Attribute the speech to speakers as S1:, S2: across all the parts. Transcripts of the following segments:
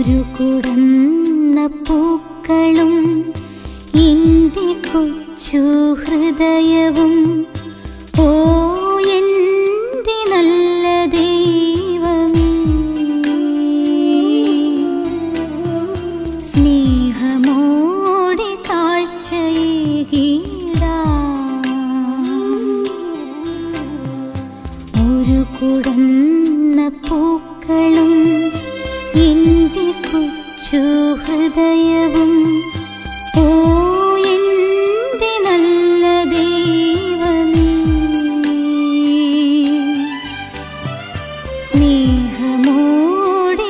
S1: ഒരു കുടന്ന പൂക്കളും എൻ്റെ കൊച്ചു ഹൃദയവും ഓ എൻ്റെ നല്ല ദൈവമേ സ്നേഹമോടെ കാഴ്ചയേകിടാം ഒരു കുടന്ന പൂക്കളും എൻ്റെ കൊച്ചു ഹൃദയവും ഓ എൻ്റെ നല്ല ദൈവമേ സ്നേഹമോടെ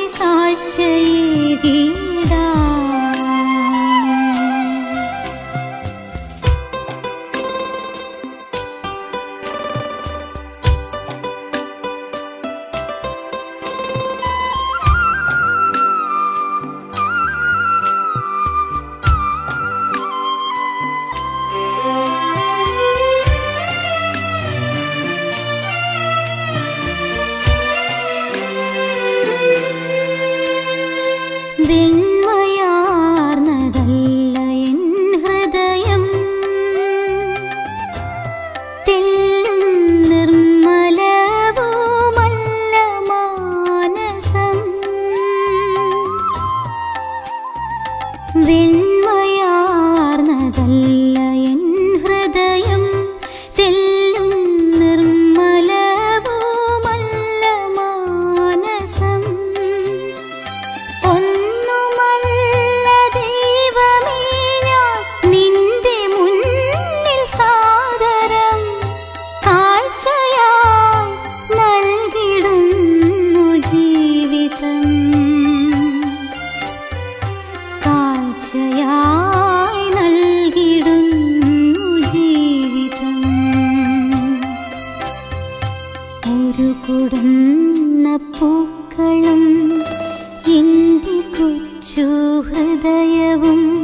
S1: കാഴ്ചയേകിടാം വെണ്മയാർന്നതല്ല എൻ ഹൃദയം തെല്ലും നിർമ്മലവുമല്ല മാനസം വെണ്മയാർന്നതല്ല എൻ ഹൃദയം തെല്ലും നിർമ്മലവുമല്ല മാനസം ഒന്നുമല്ല ദൈവമേ ഞാൻ നിന്റെ മുന്നിൽ സാദരം കാഴ്ചയായി നൽകിടുന്നു ജീവിതം കാഴ്ചയായി നൽകിടുന്നു ജീവിതം ഒരു കുടന്ന പൂക്കളും എൻ്റെ കൊച്ചു ഹൃദയവും